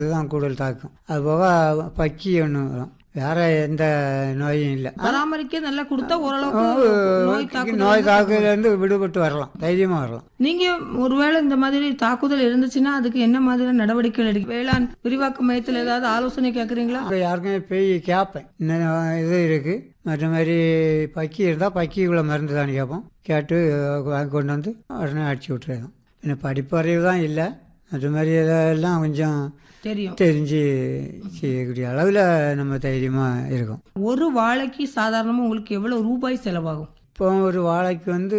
இதுதான் கூடுதல் தாக்கும் அது போக பக்கி ஒன்று வரும் வேற எந்த நோயும் இல்லை பராமரிக்க நல்லா கொடுத்தா ஓரளவுக்கு நோய் தாக்குதல் நோய் தாக்குதலேருந்து விடுபட்டு வரலாம் தைரியமாக வரலாம் நீங்க ஒருவேளை இந்த மாதிரி தாக்குதல் இருந்துச்சுன்னா அதுக்கு என்ன மாதிரியான நடவடிக்கைகள் எடுக்க வேளாண் விரிவாக்க மையத்தில் ஏதாவது ஆலோசனை கேக்குறீங்களா அங்கே யாருக்குமே போய் கேட்பேன் இன்னும் இது இருக்குது மற்ற மாதிரி பக்கி இருந்தால் பக்கிக்குள்ள மருந்து தான் கேட்போம் கேட்டு வாங்கி கொண்டு வந்து உடனே அடிச்சு விட்டுருவோம் பின்ன படிப்பறிவு தான் இல்லை மற்ற மாதிரி இதெல்லாம் கொஞ்சம் தெரியும் தெரிஞ்சு செய்யக்கூடிய அளவில் நம்ம தைரியமாக இருக்கோம் ஒரு வாழைக்கு சாதாரணமா உங்களுக்கு எவ்வளவு ரூபாய் செலவாகும் இப்போ ஒரு வாழைக்கு வந்து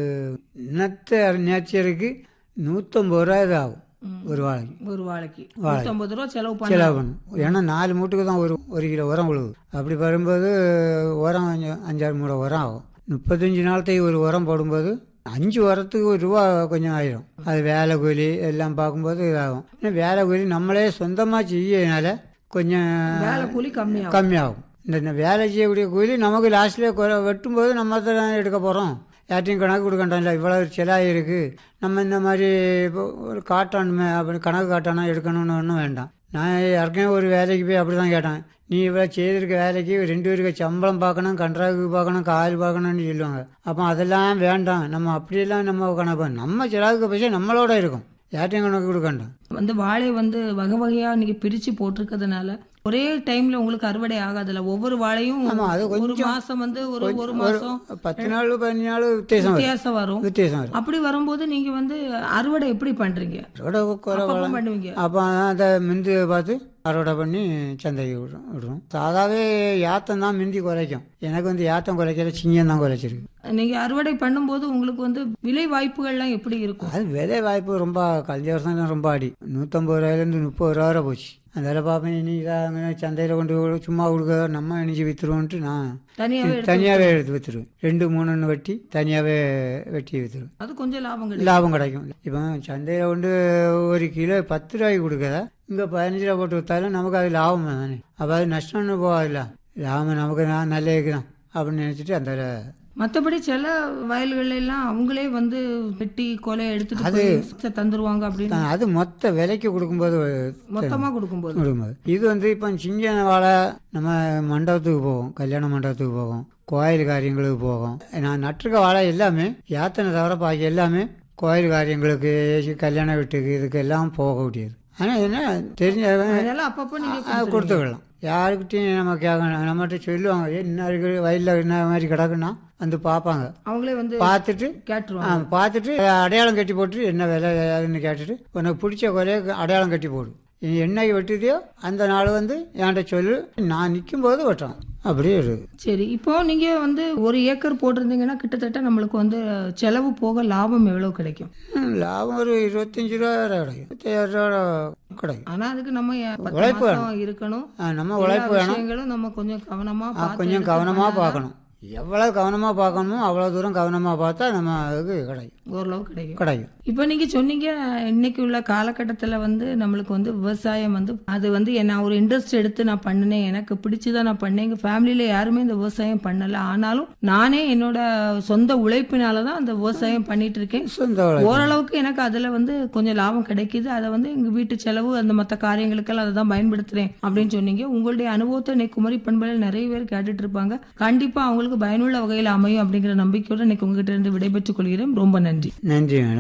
இன்னத்த நேச்சருக்கு நூற்றம்பது ரூபா இது ஆகும் ஒரு வாழைக்கு ஒரு வாழைக்கு நூத்தம்பது ரூபா செலவு பண்ண செலவு பண்ணும் ஏன்னா நாலு மூட்டுக்கு தான் ஒரு ஒரு கிலோ உரம் விழுவு அப்படி வரும்போது உரம் கொஞ்சம் அஞ்சாறு மூடை உரம் ஆகும் முப்பத்தஞ்சு நாளத்தைக்கு ஒரு உரம் போடும்போது அஞ்சு உரத்துக்கு ஒரு ரூபா கொஞ்சம் ஆயிரும் அது வேலை கூலி எல்லாம் பார்க்கும்போது இதாகும் இன்னும் வேலை கூலி நம்மளே சொந்தமாக செய்யனால கொஞ்சம் வேலை கூலி கம்மியாகும் கம்மியாகும் இந்த இந்த வேலை செய்யக்கூடிய கூலி நமக்கு லாஸ்ட்லேயே குறை வெட்டும்போது நம்ம தான் எடுக்க போகிறோம் யார்ட்டையும் கணக்கு கொடுக்கண்டாம்ல இவ்வளோ செலாய் இருக்குது நம்ம இந்த மாதிரி இப்போ ஒரு காட்டணுமே அப்படி கணக்கு காட்டணும் எடுக்கணும்னு ஒன்றும் வேண்டாம் நான் ஏற்கனவே ஒரு வேலைக்கு போய் அப்படி தான் கேட்டேன் நீ இவ்வளோ செய்திருக்க வேலைக்கு ரெண்டு பேருக்கு சம்பளம் பார்க்கணும் கண்ட்ராக்டு பார்க்கணும் கால் பார்க்கணும்னு சொல்லுவாங்க அப்போ அதெல்லாம் வேண்டாம் நம்ம அப்படியெல்லாம் நம்ம கணக்கு பண்ண- நம்ம செலவுக்கு பைசா நம்மளோட இருக்கும் யார்ட்டையும் கணக்கு கொடுக்கண்டாம் வந்து வாழை வந்து வகை வகையா நீங்க பிரிச்சு போட்டிருக்கிறதுனால ஒரே டைம்ல உங்களுக்கு அறுவடை ஆகாதுல்ல ஒவ்வொரு வாழையும் ஆமா, அது ஒரு மாசம் வந்து ஒரு ஒரு மாசம் பத்து நாள் பதினஞ்சு நாள் வித்தியாசம் வரும் வித்தியாசம் வரும் வித்தியாசம் வரும் அப்படி வரும்போது நீங்க வந்து அறுவடை எப்படி பண்றீங்க அதோட குறை அப்பப்ப பண்ணுவீங்க அப்போ அந்த மிந்து பார்த்து அறுவடை பண்ணி சந்தைக்கு விடுறோம் விடுறோம் சாதாவே யாத்தம் தான் மிந்தி குறைக்கும் எனக்கு வந்து யாத்தம் குறைக்கிற சிங்கம் தான் குறைச்சிருக்கு நீங்க அறுவடை பண்ணும்போது உங்களுக்கு வந்து விலை வாய்ப்புகள்லாம் எப்படி இருக்கும் அது விலை வாய்ப்பு ரொம்ப கல்வி வருஷம் ரொம்ப அடி நூற்றம்பது ரூபாயிலேருந்து முப்பது ரூபா வரை போச்சு அதனால பார்ப்பேன் இனி இதாக சந்தையில் கொண்டு போய் சும்மா கொடுக்க நம்ம இணைச்சி விற்றுருவோன்ட்டு நான் தனியாவே எடுத்து- தனியாகவே எடுத்து விற்றுருவேன் ரெண்டு மூணுன்னு வெட்டி தனியாகவே வெட்டி விற்றுருவேன் அது கொஞ்சம் லாபம் கிடைக்கும் லாபம் கிடைக்கும் இப்போ சந்தையில் கொண்டு ஒரு கிலோ பத்து ரூபாய்க்கு கொடுக்குற இங்கே பதினஞ்சு ரூபா போட்டு விற்றாலும் நமக்கு அது லாபம் தானே அப்போ அது நஷ்டம்னு போகாதுல்ல லாபம் நமக்கு நான் நல்ல இருக்குதான் அப்படின்னு நினச்சிட்டு அந்த மத்தபடி சில வயல்கள் எல்லாம் அவங்களே வந்து வெட்டி கொலை எடுத்துட்டு போய் தந்துருவாங்க அப்படின்னு தான் அது மொத்த விலைக்கு கொடுக்கும்போது மொத்தமா கொடுக்கும்போது கொடுக்கும்போது இது வந்து இப்போ சிங்க வாழை நம்ம மண்டபத்துக்கு போவோம் கல்யாண மண்டபத்துக்கு போவோம் கோயில் காரியங்களுக்கு போகும் நான் நட்டுருக்க வாழை எல்லாமே யாத்தனை தவிர பாக்கி எல்லாமே கோயில் காரியங்களுக்கு கல்யாண வீட்டுக்கு இதுக்கு எல்லாம் போகக்கூடியது ஆனால் என்ன தெரிஞ்ச அதெல்லாம் அப்பப்போ நீங்க அது கொடுத்துக்கலாம் யாருக்கிட்டையும் நம்ம கேட்கணும் நம்மகிட்ட சொல்லுவாங்க "ஏய், என்ன இருக்கு வயலில் என்ன மாதிரி கிடக்குன்னா வந்து பார்ப்பாங்க அவங்களே வந்து பார்த்துட்டு கேட்டுருவாங்க ஆ, பார்த்துட்டு அடையாளம் கட்டி போட்டு என்ன விலை அதுன்னு கேட்டுட்டு உனக்கு பிடிச்ச குறைய அடையாளம் கட்டி போடு நீ என்னைக்கு வெட்டுதியோ அந்த நாள் வந்து என்கிட்ட சொல்லு நான் நிற்கும் போது வெட்டுறோம் அப்படியே இருக்கு சரி இப்போ நீங்க வந்து ஒரு ஏக்கர் போட்டிருந்தீங்கன்னா கிட்டத்தட்ட நம்மளுக்கு வந்து செலவு போக லாபம் எவ்வளவு கிடைக்கும் ம், லாபம் ஒரு இருபத்தஞ்சி ரூபா வரை கிடைக்கும் இருபத்தாயிரம் ரூபா கிடைக்கும் ஆனா அதுக்கு நம்ம ஏ- பத்து உழைப்பு மாசம் இருக்கணும் ஆ, நம்ம எல்லா உழைப்பு வேணும் விஷயங்களும் நம்ம கொஞ்சம் கவனமா ஆ, பார்த்து கொஞ்சம் எடுத்து கவனமாக பண்ணாதான் பார்க்கணும் எவ்வளோ கவனமாக பார்க்கணுமோ அவ்வளோ தூரம் கவனமாக பார்த்தா நம்ம அதுக்கு கிடைக்கும் ஓரளவு கிடைக்கும் கிடைக்கும் இப்போ நீங்க சொன்னீங்க இன்னைக்கு உள்ள காலகட்டத்துல வந்து நம்மளுக்கு வந்து விவசாயம் வந்து அது வந்து நான் ஒரு இன்ட்ரெஸ்ட் எடுத்து நான் பண்ணினேன் எனக்கு பிடிச்சுதான் நான் பண்ணேன் எங்க ஃபேமிலியில யாருமே இந்த விவசாயம் பண்ணல ஆனாலும் நானே என்னோட சொந்த உழைப்பினால தான் அந்த விவசாயம் பண்ணிட்டு இருக்கேன் சொந்த உழைப்பு. ஓரளவுக்கு எனக்கு அதுல வந்து கொஞ்சம் லாபம் கிடைக்குது அதை வந்து எங்க வீட்டு செலவு அந்த மற்ற காரியங்களுக்கெல்லாம் அதை தான் பயன்படுத்துறேன் அப்படின்னு சொன்னீங்க உங்களுடைய அனுபவத்தை இன்னைக்கு குமரி பண்பலையில் நிறைய பேர் கேட்டுட்டு இருப்பாங்க கண்டிப்பா அவங்களுக்கு பயனுள்ள வகையில் அமையும் அப்படிங்கிற நம்பிக்கையோட இன்னைக்கு உங்ககிட்ட இருந்து விடைபெற்றுக் கொள்கிறேன் ரொம்ப நன்றி நன்றி மேடம்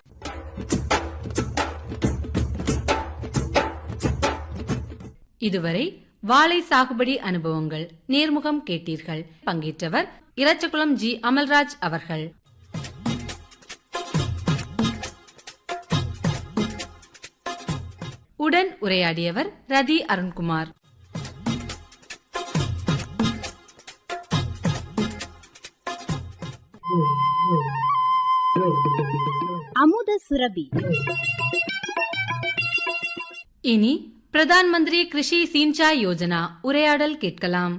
இதுவரை வாழை சாகுபடி அனுபவங்கள் நேர்முகம் கேட்டீர்கள் பங்கேற்றவர் இரச்சகுளம் ஜி அமல்ராஜ் அவர்கள் உடன் உரையாடியவர் ரதி அருண்குமார் அமுத சுரபி இனி பிரதான் மந்திரி கிருஷி சின்சாய் யோஜனா உரையாடல் கேட்கலாம்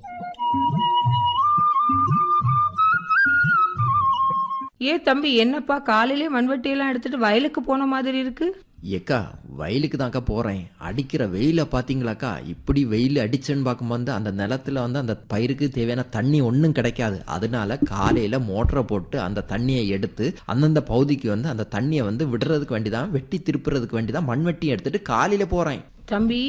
ஏ தம்பி என்னப்பா காலையிலே மண்வெட்டி எல்லாம் எடுத்துட்டு வயலுக்கு போன மாதிரி இருக்கு ஏக்கா வயலுக்கு தான்க்கா போறேன் அடிக்கிற வெயில பாத்தீங்களாக்கா இப்படி வெயில் அடிச்சுன்னு பார்க்கும்போது அந்த நிலத்துல வந்து அந்த பயிருக்கு தேவையான தண்ணி ஒன்றும் கிடைக்காது அதனால காலையில மோட்டரை போட்டு அந்த தண்ணியை எடுத்து அந்தந்த பகுதிக்கு வந்து அந்த தண்ணியை வந்து விடுறதுக்கு வேண்டி தான் வெட்டி திருப்புறதுக்கு வேண்டி தான் மண்வெட்டி எடுத்துட்டு காலையில போறேன் தம்பி